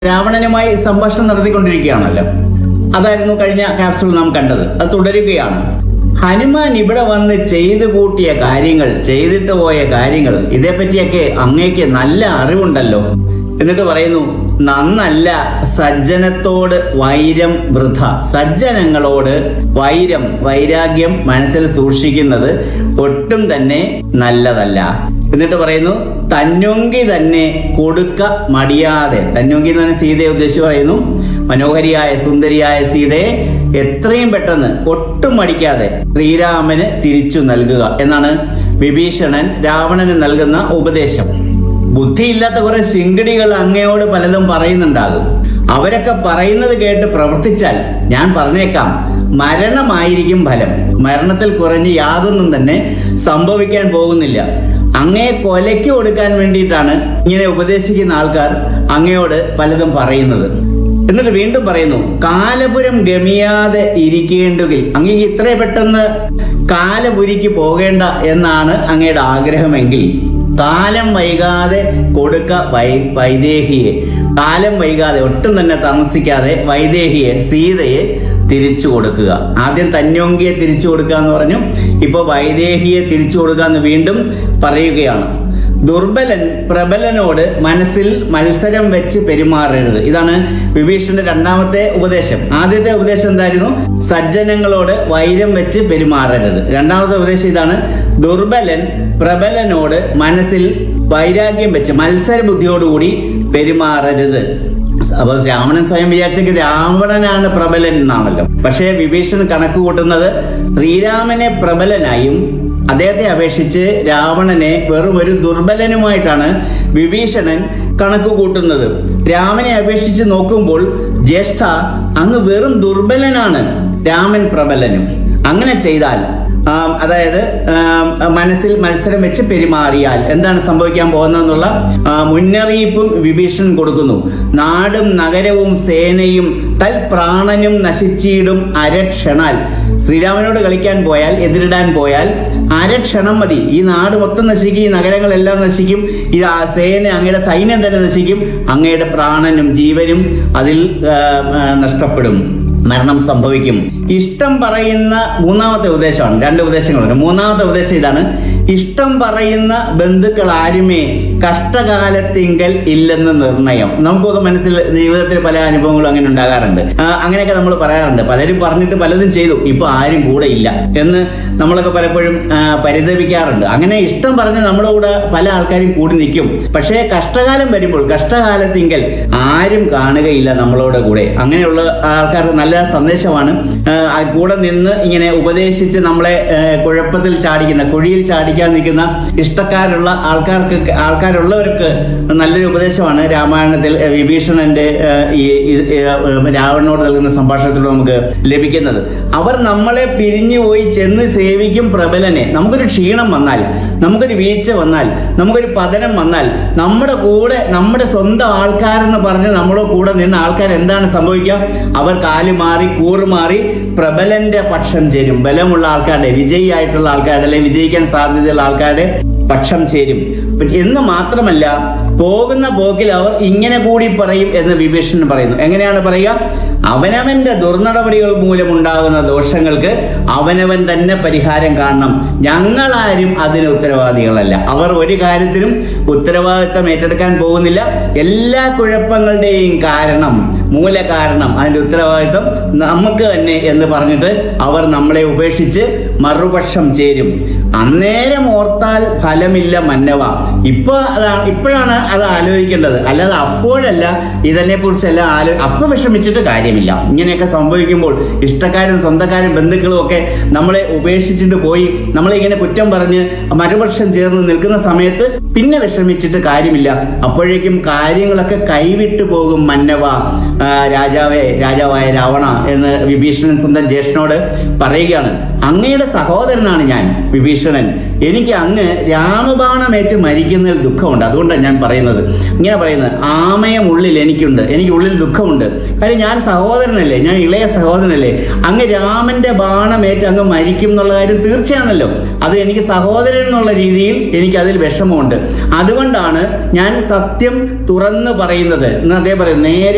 രാവണനുമായി സംഭാഷണം നടത്തിക്കൊണ്ടിരിക്കുകയാണല്ലോ അതായിരുന്നു കഴിഞ്ഞ ക്യാപ്സൂൾ നാം കണ്ടത് അത് തുടരുകയാണ് ഹനുമാൻ ഇവിടെ വന്ന് ചെയ്തു കൂട്ടിയ കാര്യങ്ങൾ ചെയ്തിട്ട് പോയ കാര്യങ്ങൾ ഇതേപ്പറ്റിയൊക്കെ അങ്ങേക്ക് നല്ല അറിവുണ്ടല്ലോ എന്നിട്ട് പറയുന്നു നന്നല്ല സജ്ജനത്തോട് വൈരം വൃഥ സജ്ജനങ്ങളോട് വൈരം വൈരാഗ്യം മനസ്സിൽ സൂക്ഷിക്കുന്നത് ഒട്ടും തന്നെ നല്ലതല്ല എന്നിട്ട് പറയുന്നു തന്നൊങ്കി തന്നെ കൊടുക്ക മടിയാതെ തന്നൊങ്കി എന്ന് പറഞ്ഞ സീതയെ ഉദ്ദേശിച്ച് പറയുന്നു മനോഹരിയായ സുന്ദരിയായ സീതയെ എത്രയും പെട്ടെന്ന് ഒട്ടും മടിക്കാതെ ശ്രീരാമന് തിരിച്ചു നൽകുക എന്നാണ് വിഭീഷണൻ രാവണന് നൽകുന്ന ഉപദേശം ബുദ്ധിയില്ലാത്ത കുറെ ശിങ്കിടികൾ അങ്ങയോട് പലതും പറയുന്നുണ്ടാകും അവരൊക്കെ പറയുന്നത് കേട്ട് പ്രവർത്തിച്ചാൽ ഞാൻ പറഞ്ഞേക്കാം മരണമായിരിക്കും ഫലം മരണത്തിൽ കുറഞ്ഞ് യാതൊന്നും തന്നെ സംഭവിക്കാൻ പോകുന്നില്ല അങ്ങയെ കൊലയ്ക്ക് കൊടുക്കാൻ വേണ്ടിയിട്ടാണ് ഇങ്ങനെ ഉപദേശിക്കുന്ന ആൾക്കാർ അങ്ങയോട് പലതും പറയുന്നത് എന്നിട്ട് വീണ്ടും പറയുന്നു കാലപുരം ഗമിയാതെ ഇരിക്കേണ്ടെങ്കിൽ അങ്ങേക്ക് ഇത്ര പെട്ടെന്ന് കാലപുരിക്ക് പോകേണ്ട എന്നാണ് അങ്ങയുടെ ആഗ്രഹമെങ്കിൽ കാലം വൈകാതെ കൊടുക്ക വൈ വൈദേഹിയെ കാലം വൈകാതെ ഒട്ടും തന്നെ താമസിക്കാതെ വൈദേഹിയെ സീതയെ തിരിച്ചു കൊടുക്കുക ആദ്യം തന്യോങ്കിയെ തിരിച്ചു കൊടുക്കുക എന്ന് പറഞ്ഞു ഇപ്പൊ വൈദേഹിയെ തിരിച്ചു കൊടുക്കുക എന്ന് വീണ്ടും പറയുകയാണ് ദുർബലൻ പ്രബലനോട് മനസ്സിൽ മത്സരം വെച്ച് പെരുമാറരുത് ഇതാണ് വിഭീഷണന്റെ രണ്ടാമത്തെ ഉപദേശം ആദ്യത്തെ ഉപദേശം എന്തായിരുന്നു സജ്ജനങ്ങളോട് വൈരം വെച്ച് പെരുമാറരുത് രണ്ടാമത്തെ ഉപദേശം ഇതാണ് ദുർബലൻ പ്രബലനോട് മനസ്സിൽ വൈരാഗ്യം വെച്ച് മത്സര ബുദ്ധിയോടുകൂടി പെരുമാറരുത് അപ്പൊ രാവണൻ സ്വയം വിചാരിച്ചെങ്കിൽ രാവണനാണ് പ്രബലൻ എന്നാണല്ലോ പക്ഷേ വിഭീഷണൻ കണക്ക് കൂട്ടുന്നത് ശ്രീരാമനെ പ്രബലനായും അദ്ദേഹത്തെ അപേക്ഷിച്ച് രാവണനെ വെറും ഒരു ദുർബലനുമായിട്ടാണ് വിഭീഷണൻ കണക്ക് കൂട്ടുന്നത് രാമനെ അപേക്ഷിച്ച് നോക്കുമ്പോൾ ജ്യേഷ്ഠ അങ്ങ് വെറും ദുർബലനാണ് രാമൻ പ്രബലനും അങ്ങനെ ചെയ്താൽ ആം, അതായത് ആം, മനസ്സിൽ മത്സരം വെച്ച് പെരുമാറിയാൽ എന്താണ് സംഭവിക്കാൻ പോകുന്നതെന്നുള്ള ആ, മുന്നറിയിപ്പും വിഭീഷണൻ കൊടുക്കുന്നു നാടും നഗരവും സേനയും തൽ പ്രാണനും നശിച്ചിടും അരക്ഷണാൽ ശ്രീരാമനോട് കളിക്കാൻ പോയാൽ എതിരിടാൻ പോയാൽ അരക്ഷണം മതി ഈ നാട് മൊത്തം നശിക്കും ഈ നഗരങ്ങളെല്ലാം നശിക്കും ഈ ആ സേന അങ്ങയുടെ സൈന്യം തന്നെ നശിക്കും അങ്ങയുടെ പ്രാണനും ജീവനും അതിൽ ആ, ആ, നഷ്ടപ്പെടും മരണം സംഭവിക്കും ഇഷ്ടം പറയുന്ന മൂന്നാമത്തെ ഉപദേശമാണ് രണ്ട് ഉപദേശങ്ങളുണ്ട് മൂന്നാമത്തെ ഉപദേശം ഇതാണ് ഇഷ്ടം പറയുന്ന ബന്ധുക്കൾ ആരുമേ കഷ്ടകാലത്തിങ്കൽ ഇല്ലെന്ന് നിർണയം നമുക്കൊക്കെ മനസ്സിൽ ജീവിതത്തിൽ പല അനുഭവങ്ങളും അങ്ങനെ ഉണ്ടാകാറുണ്ട് ആ, അങ്ങനെയൊക്കെ നമ്മൾ പറയാറുണ്ട് പലരും പറഞ്ഞിട്ട് പലതും ചെയ്തു ഇപ്പൊ ആരും കൂടെ ഇല്ല എന്ന് നമ്മളൊക്കെ പലപ്പോഴും ആ, പരിതപിക്കാറുണ്ട് അങ്ങനെ ഇഷ്ടം പറഞ്ഞ് നമ്മുടെ കൂടെ പല ആൾക്കാരും കൂടി നിൽക്കും പക്ഷേ കഷ്ടകാലം വരുമ്പോൾ കഷ്ടകാലത്തിങ്കൽ ആരും കാണുകയില്ല നമ്മളോട് കൂടെ അങ്ങനെയുള്ള ആൾക്കാർക്ക് നല്ല സന്ദേശമാണ് ആ, ആ കൂടെ നിന്ന് ഇങ്ങനെ ഉപദേശിച്ച് നമ്മളെ ആ, കുഴപ്പത്തിൽ ചാടിക്കുന്ന കുഴിയിൽ ചാടിക്കാൻ നിൽക്കുന്ന ഇഷ്ടക്കാരുള്ള ആൾക്കാർക്ക് ആൾക്കാരുള്ളവർക്ക് നല്ലൊരു ഉപദേശമാണ് രാമായണത്തിൽ ആ, വിഭീഷണന്റെ ആ, ഈ ഈ, ആ, രാവണനോട് നൽകുന്ന സംഭാഷണത്തിലൂടെ നമുക്ക് ലഭിക്കുന്നത് അവർ നമ്മളെ പിരിഞ്ഞുപോയി ചെന്ന് സേവിക്കും പ്രബലനെ നമുക്കൊരു ക്ഷീണം വന്നാൽ നമുക്കൊരു വീഴ്ച വന്നാൽ നമുക്കൊരു പതനം വന്നാൽ നമ്മുടെ കൂടെ നമ്മുടെ സ്വന്തം ആൾക്കാരെന്ന് പറഞ്ഞ് നമ്മുടെ കൂടെ നിന്ന് ആൾക്കാർ എന്താണ് സംഭവിക്കുക അവർ കാല് മാറി കൂറ് മാറി പ്രബലന്റെ പക്ഷം ചേരും ബലമുള്ള ആൾക്കാരുടെ വിജയിയായിട്ടുള്ള ആൾക്കാരുടെ അല്ലെങ്കിൽ വിജയിക്കാൻ സാധ്യതയുള്ള ആൾക്കാരുടെ പക്ഷം ചേരും എന്ന് മാത്രമല്ല പോകുന്ന പോക്കിൽ അവർ ഇങ്ങനെ കൂടി പറയും എന്ന് വിഭീഷണൻ പറയുന്നു എങ്ങനെയാണ് പറയുക അവനവന്റെ ദുർനടപടികൾ മൂലമുണ്ടാകുന്ന ദോഷങ്ങൾക്ക് അവനവൻ തന്നെ പരിഹാരം കാണണം ഞങ്ങളാരും അതിന് ഉത്തരവാദികളല്ല അവർ ഒരു കാര്യത്തിനും ഉത്തരവാദിത്തം ഏറ്റെടുക്കാൻ പോകുന്നില്ല എല്ലാ കുഴപ്പങ്ങളുടെയും കാരണം മൂലകാരണം അതിന്റെ ഉത്തരവാദിത്തം നമുക്ക് തന്നെ എന്ന് പറഞ്ഞിട്ട് അവർ നമ്മളെ ഉപേക്ഷിച്ച് മറുപക്ഷം ചേരും അന്നേരം ഓർത്താൽ ഫലമില്ല മന്നവ ഇപ്പൊ അതാണ് ഇപ്പോഴാണ് അത് ആലോചിക്കേണ്ടത് അല്ലാതെ അപ്പോഴല്ല ഇതിനെ കുറിച്ചെല്ലാം ആലോ അപ്പൊ വിഷമിച്ചിട്ട് കാര്യമില്ല ഇങ്ങനെയൊക്കെ സംഭവിക്കുമ്പോൾ ഇഷ്ടക്കാരും സ്വന്തക്കാരും ബന്ധുക്കളും ഒക്കെ നമ്മളെ ഉപേക്ഷിച്ചിട്ട് പോയി നമ്മളെ ഇങ്ങനെ കുറ്റം പറഞ്ഞ് മറുപക്ഷം ചേർന്ന് നിൽക്കുന്ന സമയത്ത് പിന്നെ വിഷമിച്ചിട്ട് കാര്യമില്ല അപ്പോഴേക്കും കാര്യങ്ങളൊക്കെ കൈവിട്ടു പോകും മന്നവ ആ, രാജാവേ രാജാവായ രാവണ എന്ന് വിഭീഷണൻ സ്വന്തം ജ്യേഷ്ഠനോട് പറയുകയാണ് അങ്ങയുടെ സഹോദരനാണ് ഞാൻ വിഭീഷണൻ എനിക്ക് അങ്ങ് രാമബാണമേറ്റ് മരിക്കുന്നതിൽ ദുഃഖമുണ്ട് അതുകൊണ്ടാണ് ഞാൻ പറയുന്നത് ഇങ്ങനെ പറയുന്നത് ആമയം ഉള്ളിൽ എനിക്കുണ്ട് എനിക്ക് ഉള്ളിൽ ദുഃഖമുണ്ട് കാര്യം ഞാൻ സഹോദരനല്ലേ ഞാൻ ഇളയ സഹോദരനല്ലേ അങ്ങ് രാമന്റെ ബാണമേറ്റ് അങ്ങ് മരിക്കും എന്നുള്ള കാര്യം തീർച്ചയാണല്ലോ അത് എനിക്ക് സഹോദരൻ എന്നുള്ള രീതിയിൽ എനിക്ക് അതിൽ വിഷമമുണ്ട് അതുകൊണ്ടാണ് ഞാൻ സത്യം തുറന്നു പറയുന്നത് എന്ന് അദ്ദേഹം പറയുന്നത് നേരെ